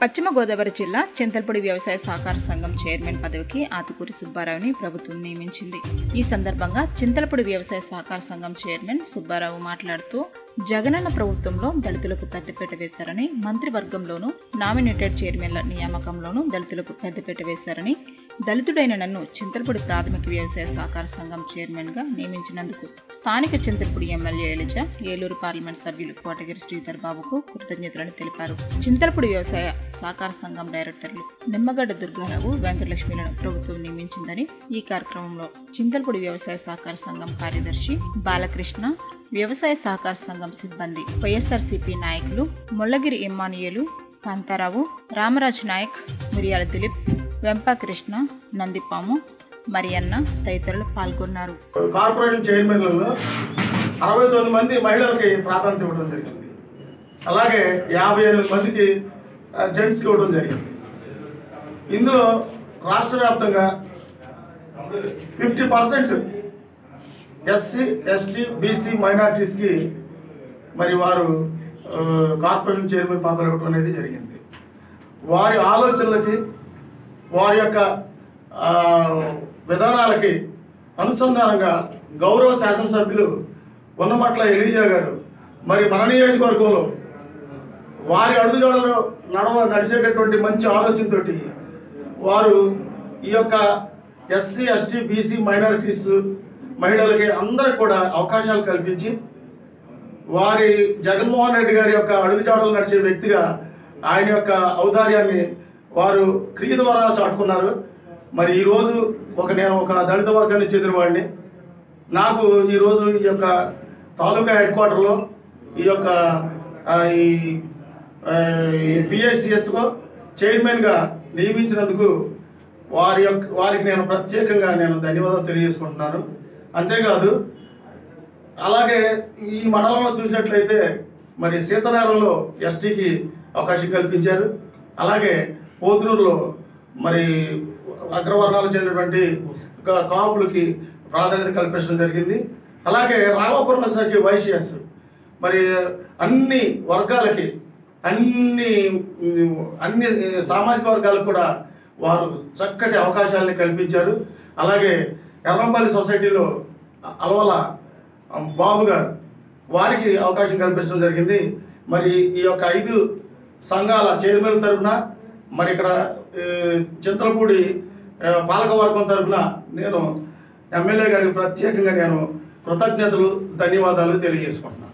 పశ్చిమ గోదావరి జిల్లా చింతల్పూడి వ్యవసాయ సహకార సంఘం చైర్మన్ పదవికి ఆతుకూరి సుబ్బారావుని ప్రభుత్వం నియమించింది ఈ సందర్భంగా చింతలపూడి వ్యవసాయ సహకార సంఘం చైర్మన్ సుబ్బారావు మాట్లాడుతూ జగనన్న ప్రభుత్వంలో దళితులకు పెద్దపీట వేశారని మంత్రివర్గంలోనూ నామినేటెడ్ చైర్మన్ల నియామకంలోనూ దళితులకు పెద్దపీట వేశారని దళితుడైన నన్ను చింతలపూడి ప్రాథమిక వ్యవసాయ సహకార సంఘం చైర్మన్ గా నియమించినందుకు స్థానిక చింతలపూడి ఎమ్మెల్యే ఎలిజా ఏలూరు పార్లమెంట్ సభ్యులు కోటగిరి శ్రీధర్ బాబుకు కృతజ్ఞతలను తెలిపారు చింతలపూడి వ్యవసాయ సహకార సంఘం డైరెక్టర్లు నిమ్మగడ్డ దుర్గారావు వెంకటలక్ష్మిలను ప్రభుత్వం నియమించిందని ఈ కార్యక్రమంలో చింతలపూడి వ్యవసాయ సహకార సంఘం కార్యదర్శి బాలకృష్ణ వ్యవసాయ సహకార సంఘం సిబ్బంది వైఎస్ఆర్సీపీ నాయకులు ముల్లగిరి ఇమ్మానియేలు కాంతారావు రామరాజ్ నాయక్ మిరియాల దిలీప్ వెంపా కృష్ణ నందిపాము మరియన్న తదితరులు పాల్గొన్నారు కార్పొరేషన్ చైర్మన్లలో అరవై తొమ్మిది మంది మహిళలకి ప్రాధాన్యత ఇవ్వడం జరిగింది అలాగే యాభై ఎనిమిది మందికి ఆ, జెంట్స్కి ఇవ్వడం జరిగింది ఇందులో రాష్ట్ర వ్యాప్తంగా fifty percent SC ST BC మైనార్టీస్కి మరి వారు ఆ, కార్పొరేషన్ చైర్మన్ పదవులు ఇవ్వడం అనేది జరిగింది వారి ఆలోచనలకి వారి యొక్క ఆ, విధానాలకి అనుసంధానంగా గౌరవ శాసనసభ్యులు ఉన్నమట్ల ఎలీజా గారు మరి మన నియోజకవర్గంలో వారి అడుగుజాడలో నడవ నడిచేటటువంటి మంచి ఆలోచనతోటి వారు ఈ యొక్క ఎస్సీ ఎస్టీ బీసీ మైనారిటీస్ మహిళలకి అందరికి కూడా అవకాశాలు కల్పించి వారి జగన్మోహన్ రెడ్డి గారి యొక్క అడుగుజాడలు నడిచే వ్యక్తిగా ఆయన యొక్క ఔదార్యాన్ని వారు క్రియ ద్వారా చాటుకున్నారు మరి ఈరోజు ఒక నేను ఒక దళిత వర్గానికి చెందిన వాడిని నాకు ఈరోజు ఈ యొక్క తాలూకా హెడ్ క్వార్టర్లో ఈ యొక్క ఆ, ఈ సిఎస్సిఎస్కు చైర్మన్గా నియమించినందుకు వారి యొక్క వారికి నేను ప్రత్యేకంగా నేను ధన్యవాదాలు తెలియజేసుకుంటున్నాను అంతేకాదు అలాగే ఈ మండలంలో చూసినట్లయితే మరి సీతనగరంలో ఎస్టీకి అవకాశం కల్పించారు అలాగే పోతునూరులో మరి అగ్రవర్ణాలకు చెందినటువంటి కా- కాపులకి ప్రాధాన్యత కల్పించడం జరిగింది అలాగే రామాపురం వచ్చేసరికి వైశ్యస్ మరి అన్ని వర్గాలకి అన్ని ఉమ్, అన్ని సామాజిక వర్గాలకు కూడా వారు చక్కటి అవకాశాలని కల్పించారు అలాగే ఎర్రంపల్లి సొసైటీలో అలవల బాబు గారు వారికి అవకాశం కల్పించడం జరిగింది మరి ఈ యొక్క ఐదు సంఘాల చైర్మన్ తరఫున మరి ఇక్కడ ఏ, చింతలపూడి ఏ, పాలకవర్గం తరఫున నేను ఎమ్మెల్యే గారికి ప్రత్యేకంగా నేను కృతజ్ఞతలు ధన్యవాదాలు తెలియజేసుకుంటున్నాను